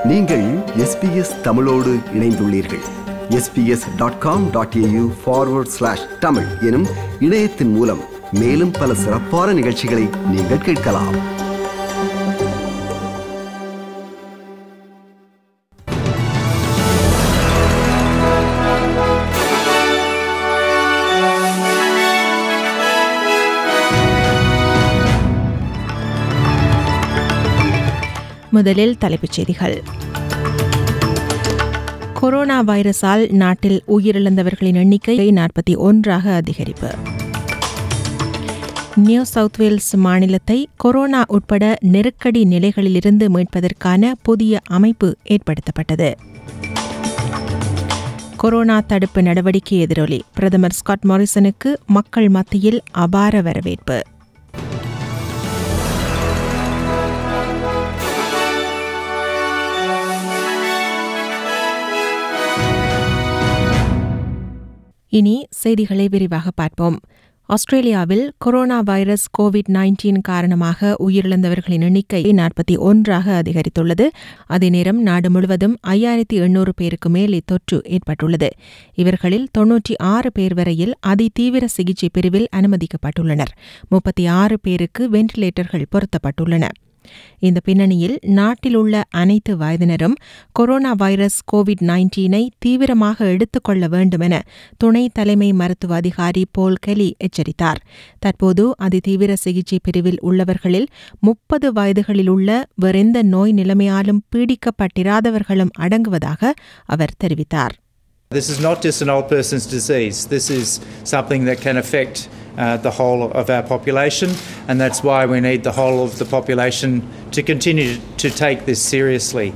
நீங்கள் எஸ்பிஎஸ் தமிழோடு இணைந்துள்ளீர்கள் SBS dot com dot AU forward slash Tamil எனும் இணையத்தின் மூலம் மேலும் பல சிறப்பான நிகழ்ச்சிகளை நீங்கள் கேட்கலாம் முதலில் தலைப்புச் செய்திகள் கொரோனா வைரஸால் நாட்டில் உயிரிழந்தவர்களின் எண்ணிக்கை நாற்பத்தி ஒன்றாக அதிகரிப்பு நியூ சவுத் வேல்ஸ் மாநிலத்தை கொரோனா உட்பட நெருக்கடி நிலைகளிலிருந்து மீட்பதற்கான புதிய அமைப்பு ஏற்படுத்தப்பட்டது கொரோனா தடுப்பு நடவடிக்கை எதிரொலி பிரதமர் ஸ்காட் மாரிசனுக்கு மக்கள் மத்தியில் அபார வரவேற்பு இனி செய்திகளை விரிவாக பார்ப்போம் ஆஸ்திரேலியாவில் கொரோனா வைரஸ் கோவிட் நைன்டீன் காரணமாக உயிரிழந்தவர்களின் எண்ணிக்கை நாற்பத்தி ஒன்றாக அதிகரித்துள்ளது அதே நேரம் நாடு முழுவதும் ஐயாயிரத்தி எண்ணூறு பேருக்கு மேல் இத்தொற்று ஏற்பட்டுள்ளது இவர்களில் தொன்னூற்றி ஆறு பேர் வரையில் அதிதீவிர சிகிச்சை பிரிவில் அனுமதிக்கப்பட்டுள்ளனர் முப்பத்தி ஆறு பேருக்கு வெண்டிலேட்டர்கள் பொருத்தப்பட்டுள்ளன இந்த பின்னணியில் நாட்டில் உள்ள அனைத்து வயதினரும் கொரோனா வைரஸ் கோவிட் நைன்டீனை தீவிரமாக எடுத்துக்கொள்ள வேண்டும் என துணை தலைமை மருத்துவ அதிகாரி போல் கெலி எச்சரித்தார் தற்போது அதிதீவிர சிகிச்சை பிரிவில் உள்ளவர்களில் முப்பது வயதுகளில் உள்ள வேறெந்த நோய் நிலைமையாலும் பீடிக்கப்பட்டிராதவர்களும் அடங்குவதாக அவர் தெரிவித்தார் This is not just an old person's disease. This is something that can affect uh, the whole of our population, and that's why we need the whole of the population to continue to take this seriously.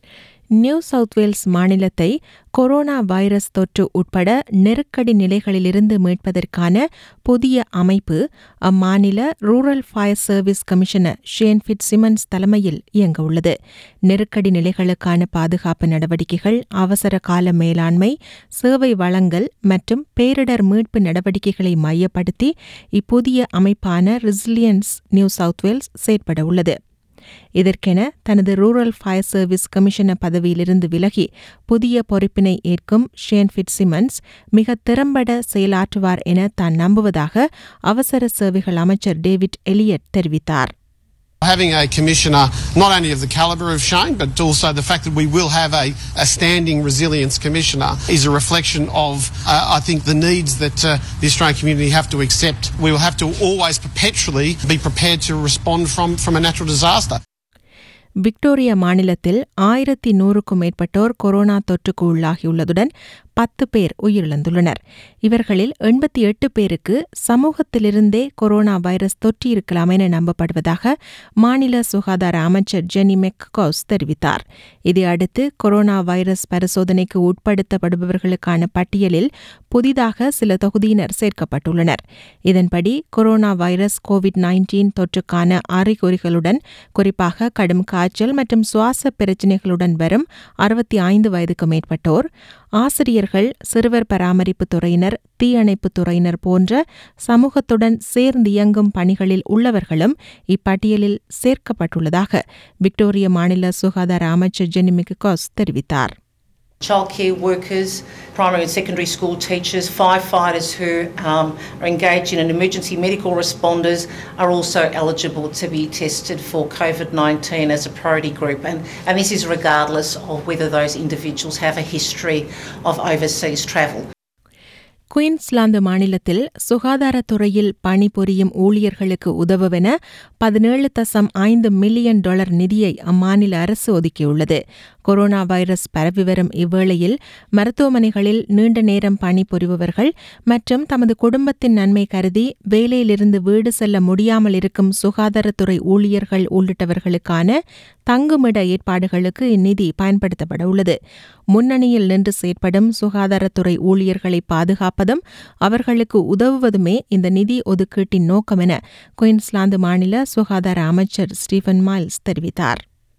New South Wales மாநிலத்தை corona virus தொற்று உட்பட நெருக்கடி நிலைகளிலிருந்து மீட்பதற்கான புதிய அமைப்பு அம்மாநில rural fire service commissioner Shane Fitzsimmons தலைமையில் இயங்க உள்ளது நெருக்கடி நிலைகளுக்கான பாதுகாப்பு நடவடிக்கைகள் அவசர கால மேலாண்மை சேவை வழங்கல் மற்றும் பேரிடர் மீட்பு நடவடிக்கைகளை மையப்படுத்தி இப்புதிய அமைப்பான ரிசிலியன்ஸ் நியூ சவுத் வேல்ஸ் செயற்பட உள்ளது இதற்கென தனது ரூரல் ஃபயர் சர்வீஸ் கமிஷனர் பதவியிலிருந்து விலகி புதிய பொறுப்பினை ஏற்கும் ஷேன் ஃபிட் சிமன்ஸ் மிக திறம்பட செயலாற்றுவார் என தான் நம்புவதாக அவசர சேவைகள் அமைச்சர் டேவிட் எலியட் தெரிவித்தார் Having a commissioner not only of the calibre of Shane, but also the fact that we will have a, a standing resilience commissioner is a reflection of, uh, I think, the needs that uh, the Australian community have to accept. We will have to always perpetually be prepared to respond from, from a natural disaster. Victoria மாநிலத்தில் ஆயிரத்தி நூறுக்கும் மேற்பட்டோர் corona தொற்றுக்கு உள்ளாகியுள்ளதுடன் பத்து பேர் உயிரிழந்துள்ளனர் இவர்களில் எண்பத்தி எட்டு பேருக்கு சமூகத்திலிருந்தே கொரோனா வைரஸ் தொற்றியிருக்கலாம் என நம்பப்படுவதாக மாநில சுகாதார அமைச்சர் ஜெனி மெக்கோஸ் தெரிவித்தார் இதையடுத்து கொரோனா வைரஸ் பரிசோதனைக்கு உட்படுத்தப்படுபவர்களுக்கான பட்டியலில் புதிதாக சில தொகுதியினர் சேர்க்கப்பட்டுள்ளனர் இதன்படி கொரோனா வைரஸ் கோவிட் நைன்டீன் தொற்றுக்கான அறிகுறிகளுடன் குறிப்பாக கடும் காய்ச்சல் மற்றும் சுவாச பிரச்சினைகளுடன் வரும் அறுபத்தி ஐந்து வயதுக்கு மேற்பட்டோர் ஆசிரியர்கள் சிறுவர் பராமரிப்பு துறையினர் தீயணைப்பு துறையினர் போன்ற சமூகத்துடன் சேர்ந்து இயங்கும் பணிகளில் உள்ளவர்களும் இப்பட்டியலில் சேர்க்கப்பட்டுள்ளதாக விக்டோரிய மாநில சுகாதார அமைச்சர் ஜெனிமிகாஸ் தெரிவித்தார் childcare workers, primary and secondary school teachers, firefighters who um, are engaged in an emergency medical responders are also eligible to be tested for COVID 19 as a priority group. And, and this is regardless of whether those individuals have a history of overseas travel. Queensland மாநிலத்தில் சுகாதாரத்துறையில் பணிபுரியும் ஊழியர்களுக்கு உதவுவென பதினேழு தசம் ஐந்து million dollar நிதியை அம்மாநில அரசு ஒதுக்கியுள்ளது கொரோனா வைரஸ் பரவி வரும் இவ்வேளையில் மருத்துவமனைகளில் நீண்ட நேரம் பணிபுரிபவர்கள் மற்றும் தமது குடும்பத்தின் நன்மை கருதி வேலையிலிருந்து வீடு செல்ல முடியாமல் இருக்கும் சுகாதாரத்துறை ஊழியர்கள் உள்ளிட்டவர்களுக்கான தங்குமிட ஏற்பாடுகளுக்கு இந்நிதி பயன்படுத்தப்பட உள்ளது முன்னணியில் நின்று செயற்படும் சுகாதாரத்துறை ஊழியர்களை பாதுகாப்பதும் அவர்களுக்கு உதவுவதுமே இந்த நிதி ஒதுக்கீட்டின் நோக்கம் என குயின்ஸ்லாந்து மாநில சுகாதார அமைச்சர் ஸ்டீஃபன் மைல்ஸ் தெரிவித்தார்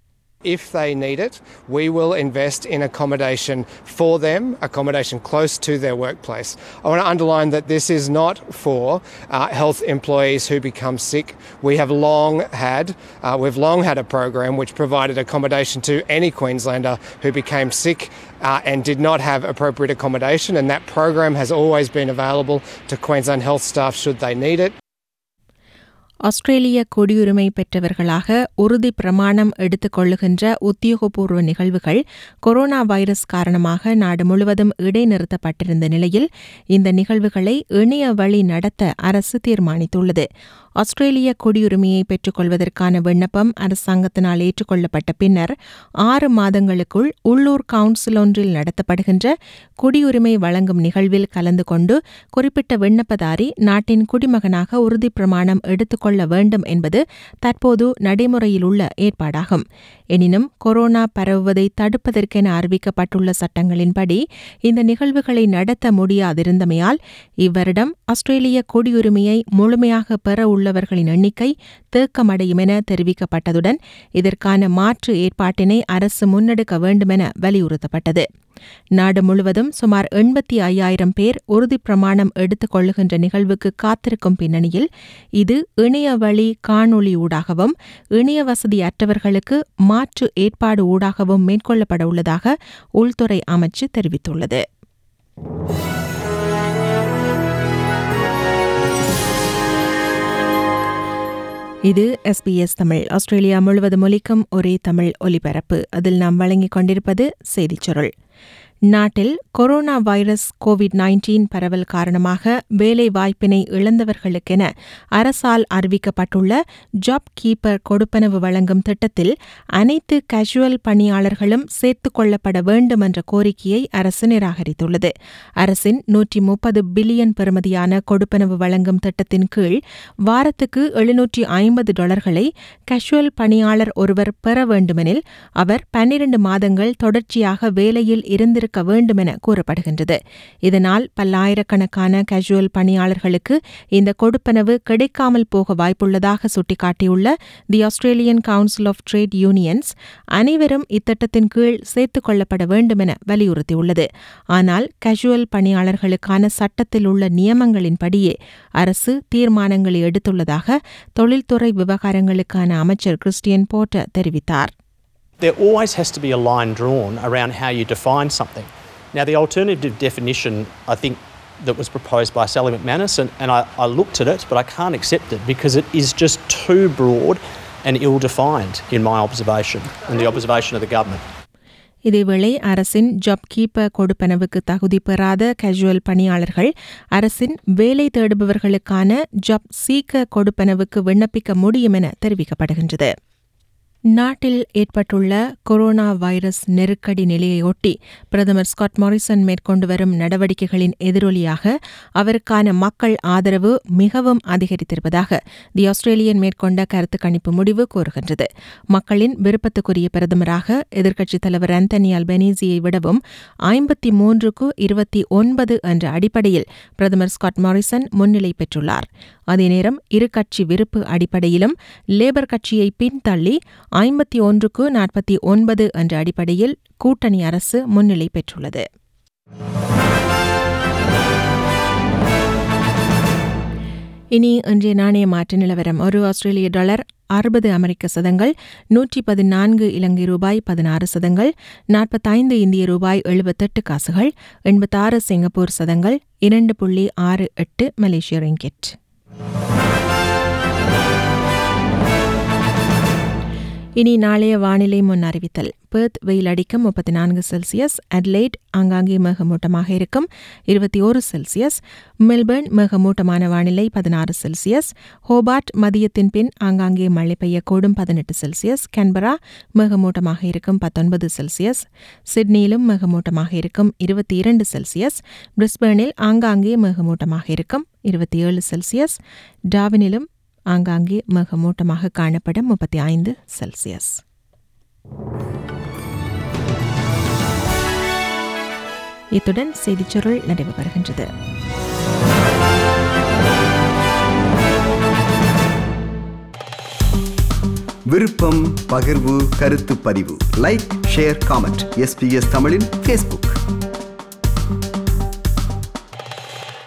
If they need it, we will invest in accommodation for them, accommodation close to their workplace. I want to underline that this is not for uh, health employees who become sick. We have long had, uh, we've long had a program which provided accommodation to any Queenslander who became sick uh, and did not have appropriate accommodation, and that program has always been available to Queensland health staff should they need it. ஆஸ்திரேலிய குடியுரிமை பெற்றவர்களாக உறுதி பிரமாணம் எடுத்துக் கொள்ளுகின்ற உத்தியோகபூர்வ நிகழ்வுகள் corona virus காரணமாக நாடு முழுவதும் இடைநிறுத்தப்பட்டிருந்த நிலையில் இந்த நிகழ்வுகளை இணைய வழி நடத்த அரசு தீர்மானித்துள்ளது ஆஸ்திரேலிய குடியுரிமையை பெற்றுக்கொள்வதற்கான விண்ணப்பம் அரசாங்கத்தினால் ஏற்றுக்கொள்ளப்பட்ட பின்னர் ஆறு மாதங்களுக்குள் உள்ளூர் கவுன்சில் ஒன்றில் நடத்தப்படுகின்ற குடியுரிமை வழங்கும் நிகழ்வில் கலந்து கொண்டு குறிப்பிட்ட விண்ணப்பதாரி நாட்டின் குடிமகனாக உறுதி பிரமாணம் எடுத்துக்கொள்ள வேண்டும் என்பது தற்போது நடைமுறையில் உள்ள ஏற்பாடாகும் எனினும் கொரோனா பரவுவதை தடுப்பதற்கென அறிவிக்கப்பட்டுள்ள சட்டங்களின்படி இந்த நிகழ்வுகளை நடத்த முடியாதிருந்தமையால் இவ்வருடம் ஆஸ்திரேலிய குடியுரிமையை முழுமையாக பெற உள்ளவர்களின் எண்ணிக்கை தேக்கமடையும் என தெரிவிக்கப்பட்டதுடன் இதற்கான மாற்று ஏற்பாட்டினை அரசு முன்னெடுக்க வேண்டுமென வலியுறுத்தப்பட்டது நாடு முழுவதும் சுமார் எண்பத்தி ஐயாயிரம் பேர் உறுதி பிரமாணம் எடுத்துக் கொள்ளுகின்ற நிகழ்வுக்கு காத்திருக்கும் பின்னணியில் இது இணைய வழி காணொளி ஊடாகவும் இணைய வசதி அற்றவர்களுக்கு மாற்று ஏற்பாடு ஊடாகவும் மேற்கொள்ளப்பட உள்ளதாக உள்துறை அமைச்சு தெரிவித்துள்ளது இது எஸ்பிஎஸ் தமிழ் ஆஸ்திரேலியா முழுவதும் ஒலிக்கும் ஒரே தமிழ் ஒலிபரப்பு அதில் நாம் வழங்கிக் கொண்டிருப்பது செய்திச் சுருள் நாட்டில் கொரோனா வைரஸ் கோவிட் நைன்டீன் பரவல் காரணமாக வேலை வாய்ப்பினை இழந்தவர்களுக்கென அரசால் அறிவிக்கப்பட்டுள்ள ஜாப் கீப்பர் கொடுப்பனவு வழங்கும் திட்டத்தில் அனைத்து கேஷுவல் பணியாளர்களும் சேர்த்துக் கொள்ளப்பட வேண்டும் என்ற கோரிக்கையை அரசு நிராகரித்துள்ளது அரசின் நூற்றி முப்பது பில்லியன் பெறுமதியான கொடுப்பனவு வழங்கும் திட்டத்தின் கீழ் வாரத்துக்கு எழுநூற்றி ஐம்பது டாலர்களை கேஷுவல் பணியாளர் ஒருவர் பெற வேண்டுமெனில் அவர் பன்னிரண்டு மாதங்கள் தொடர்ச்சியாக வேலையில் இருந்திருக்க இருக்க வேண்டும் என கூறப்படுகின்றது இதனால் பல்லாயிரக்கணக்கான கேஷுவல் பணியாளர்களுக்கு இந்த கொடுப்பனவு கிடைக்காமல் போக வாய்ப்புள்ளதாக சுட்டிக்காட்டியுள்ள the Australian Council of Trade Unions அனைவரும் இத்திட்டத்தின் கீழ் சேர்த்துக் கொள்ளப்பட வேண்டும் என வலியுறுத்தியுள்ளது ஆனால் கேஷுவல் பணியாளர்களுக்கான சட்டத்தில் உள்ள நியமங்களின்படியே அரசு தீர்மானங்களை எடுத்துள்ளதாக தொழில்துறை விவகாரங்களுக்கான அமைச்சர் கிறிஸ்டியன் போர்ட்டர் தெரிவித்தார் there always has to be a line drawn around how you define something. Now, the alternative definition, I think, that was proposed by Sally McManus, and, and I, I looked at it, but I can't accept it because it is just too broad and ill defined in my observation and the observation of the government. இதேவேளை அரசின் job keeper கொடுப்பனவுக்கு தகுதி பெறாத casual பணியாளர்கள் அரசின் வேலை தேடுபவர்களுக்கான job சீக்க கொடுப்பனவுக்கு விண்ணப்பிக்க முடியும் என தெரிவிக்கப்படுகின்றது நாட்டில் ஏற்பட்டுள்ள கொரோனா வைரஸ் நெருக்கடி நிலையையொட்டி பிரதமர் ஸ்காட் மாரிசன் மேற்கொண்டு வரும் நடவடிக்கைகளின் எதிரொலியாக அவருக்கான மக்கள் ஆதரவு மிகவும் அதிகரித்திருப்பதாக தி ஆஸ்திரேலியன் மேற்கொண்ட கருத்து கணிப்பு முடிவு கூறுகின்றது மக்களின் விருப்பத்துக்குரிய பிரதமராக எதிர்க்கட்சித் தலைவர் ஆந்தனி அல்பனீசியை விடவும் ஐம்பத்தி மூன்றுக்கு இருபத்தி ஒன்பது என்ற அடிப்படையில் பிரதமர் ஸ்காட் மாரிசன் முன்னிலை பெற்றுள்ளார் அதேநேரம் இரு கட்சி விருப்பு அடிப்படையிலும் லேபர் கட்சியை பின்தள்ளி ஐம்பத்தி ஒன்றுக்கு நாற்பத்தி ஒன்பது என்ற அடிப்படையில் கூட்டணி அரசு முன்னிலை பெற்றுள்ளது இனி இன்றைய நாணய மாற்று நிலவரம் ஒரு ஆஸ்திரேலிய டாலர் அறுபது அமெரிக்க சதங்கள் நூற்றி பதினான்கு இலங்கை ரூபாய் பதினாறு சதங்கள் நாற்பத்தைந்து இந்திய ரூபாய் எழுபத்தெட்டு காசுகள் எண்பத்தாறு சிங்கப்பூர் சதங்கள் இரண்டு புள்ளி ஆறு எட்டு மலேசிய ரிங்கெட் இனி நாளைய வானிலை முன் அறிவித்தல் பெர்த் வெயில் அடிக்கும் முப்பத்தி நான்கு செல்சியஸ் அட்லைட் ஆங்காங்கே மேகமூட்டமாக இருக்கும் இருபத்தி ஓரு செல்சியஸ் மெல்பர்ன் மேகமூட்டமான வானிலை பதினாறு செல்சியஸ் ஹோபார்ட் மதியத்தின் பின் ஆங்காங்கே மழை பெய்யக்கூடும் பதினெட்டு செல்சியஸ் கேன்பரா மேகமூட்டமாக இருக்கும் பத்தொன்பது செல்சியஸ் சிட்னியிலும் மேகமூட்டமாக இருக்கும் இருபத்தி இரண்டு செல்சியஸ் பிரிஸ்பர்னில் ஆங்காங்கே மேகமூட்டமாக இருக்கும் இருபத்தி ஏழு செல்சியஸ் டாவினிலும் ஆங்காங்கே மேகமூட்டமாக காணப்படும் முப்பத்தி ஐந்து செல்சியஸ் இத்துடன் செய்திச்சுருள் நிறைவு பெறுகின்றது விருப்பம் பகிர்வு கருத்து பதிவு லைக் ஷேர் காமெண்ட் எஸ்பிஎஸ் தமிழின் ஃபேஸ்புக்